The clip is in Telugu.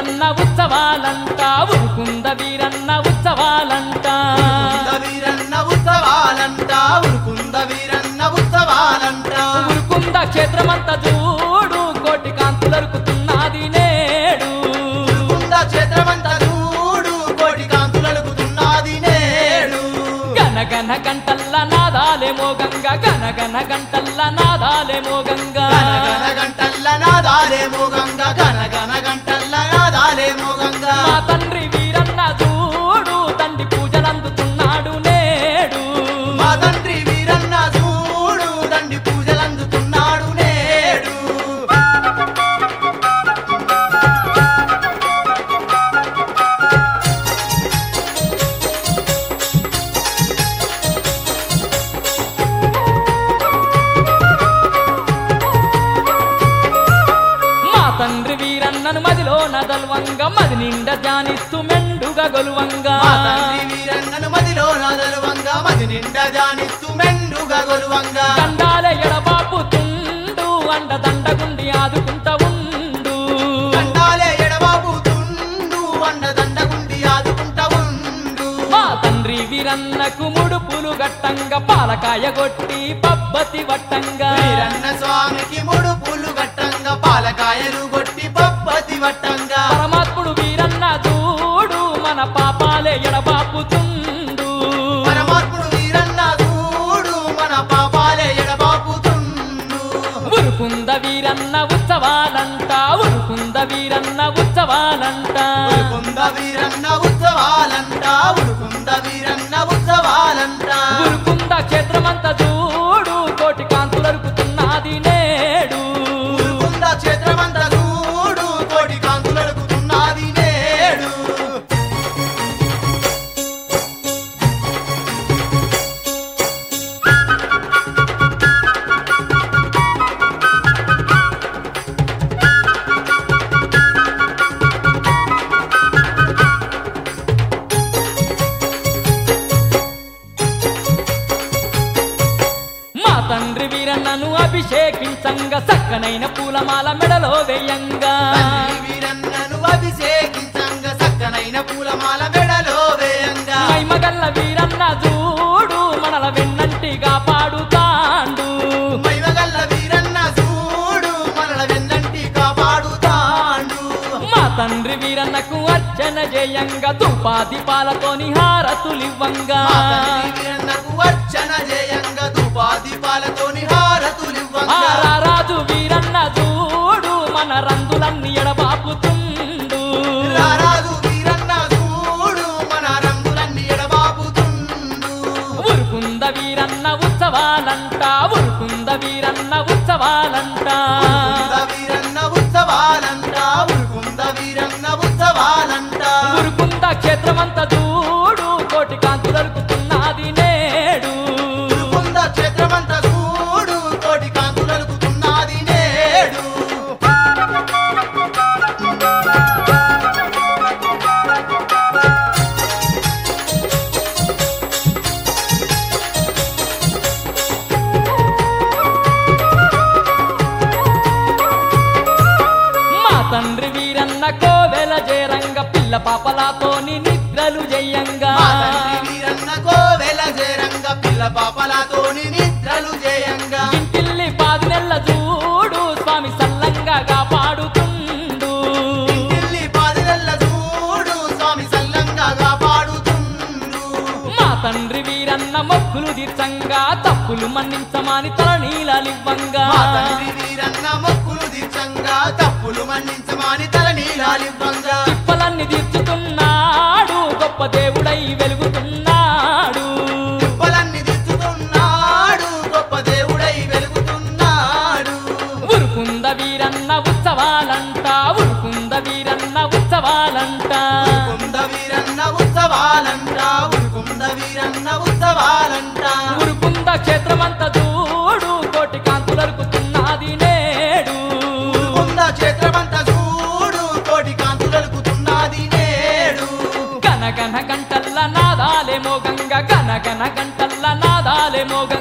వీరన్న ఉత్సవాలంట ఉరుకుంద వీరన్న ఉత్సవాలంట ఉరుకుంద వీరన్న ఉత్సవాలంట ఉరుకుంద వీరన్న ఉత్సవాలంట ఉరుకుంద క్షేత్రమంతా చూడు కోటి కాంతులరుకుతున్నది నేడు ఉరుకుంద క్షేత్రమంత చూడు కోటి కాంతులలుగుతున్నది నేడు గనగన గంటల్ల నాదాలేమో గంగ గనగన గంటల్ల నాదాలేమో గంగ గనగన గంటల్ల నాదాలేమో గంగ గనగన గంటల్ల నాదాలేమో గంగ మా తండ్రి వీరన్న చూడు తండ్రి పూజలందుతున్నాడు నేడు మా తండ్రి వీరన్న చూడు దండి పూజలందుతున్నాడు నేడు మా తండ్రి వీరన్నను మదిలో నదల్వంగ మది నిండా ధ్యానిస్తూ మెండుగా గొలువంగా మా తండ్రి వీరన్నను మదిలో నదలువంగ మది నిండా జానిస్తూ మెండుగా గొలువంగ దండాలే ఎడబాపుతుండు అండ దండగుండి ఆదుకుంట ఉండు దండాలే ఎడబాబుతుండు అండ దండగుండి ఆదుకుంటా ఉండు మా తండ్రి వీరన్నకు ముడుపులు గట్టంగా పాలకాయ కొట్టి పబ్బతి వట్టంగా వీరన్న స్వామికి మూడు పూలు గట్టంగా పాలకాయలు కొట్టి పప్పతి వట్టంగా పరమాత్ముడు వీరన్న చూడు మన పాపాలే ఎడబాపుతుండు పరమాత్ముడు వీరన్న చూడు మన పాపాలే ఎడబాపుతుండు ఉరుకుంద వీరన్న ఉత్సవాలంట ఉరుకుంద వీరన్న ఉత్సవాలంట ఉరుకుంద వీరన్న ఉత్సవాలంట ఉరుకుంద వీరన్న ఉత్సవాలంట ఉరుకుంద క్షేత్రమంతా చూడు కోటి కాంతులరుకుతున్నది నేడు ఉరుకుంద క్షేత్రమంత చూడు కోటి కాంతులడుకుతున్నది నేడు మా తండ్రి వీరన్నను అభిషేకించంగా సక్కనైన పూలమాల మెడలో వేయంగా తండ్రి వీరన్నను అభిషేకించంగ సక్కనైన పూలమాల మెడలో వేయంగా మైమగల్ల వీరన్న చూడు మనల వెన్నంటిగా పాడుతాండు మైవగల్ల వీరన్న చూడు మనల వెన్నంటి కాపాడుతాండు మా తండ్రి వీరన్నకు అర్చన చేయంగా తుపాది పాలతోని హారతులివ్వంగా మా తండ్రి వీరన్నకు అర్చన చేయంగా దుపాది పాలతోని హారతులివ్వంగా రారాజు వీరన్న చూడు మన రంగులన్నీ ఎడబాపుతుండు రారాజు వీరన్న చూడు మన రంగులన్నీ ఎడబాపుతుండు ఉరుకుంద వీరన్న ఉత్సవాలంట ఉరుకుంద వీరన్న ఉత్సవాలంట ఉరుకుంద వీరన్న ఉత్సవాలంట ఉరుకుంద వీరన్న ఉత్సవాలంట ఉరుకుంద క్షేత్రమంతా చూడు కోటి కాంతులరుకుతున్నది నేడు ఉరుకుంద క్షేత్రమంత చూడు కోటి కాంతులలుకుతున్నది నేడు మా తండ్రి వీరన్న కోవెల జయరంగ పిల్ల పాపలతోని నిద్రలు జయంగా మా తండ్రి వీరన్న కోవెల చేరంగ పిల్ల పాపలతోని నిద్రలు చేయంగా ఇంటిల్లి పాది నెల్ల చూడు స్వామి సల్లంగా కాపాడుతుండు ఇంటిల్లి పాదిరెల్ల చూడు స్వామి సల్లంగా కాపాడుతుండు మా తండ్రి వీరన్న మొక్కులు తీర్చంగా తప్పులు మన్నించమని తల నీళ్ళలివ్వంగా మా తండ్రి వీరన్న మొక్కులు తీర్చంగా తప్పులు మన్నించమాని తల నీలాలివ్వంగా తిప్పలన్నీ తీర్చుతున్నాడు గొప్ప దేవుడై వెలుగుతున్నాడు తిప్పలన్నీ దిద్దుతున్నాడు గొప్ప దేవుడై వెలుగుతున్నాడు ఉరుకుంద వీరన్న ఉత్సవాలంట ఉరుకుంద వీరన్న ఉత్సవాలంట ఉరుకుంద వీరన్న ఉత్సవాలంట ఉరుకుంద వీరన్న ఉత్సవాలంట ఉరుకుంద క్షేత్రమంతా చూడు కోటి కాంతులరుకుతున్నది నేడు ఉరుకుంద క్షేత్రమంత చూడు కోటి కాంతులలుకుతున్నది నేడు గన గన గంటల్ల నాదాలేమో గంగ గన గన గంటల్ల నాదాలేమో గంగ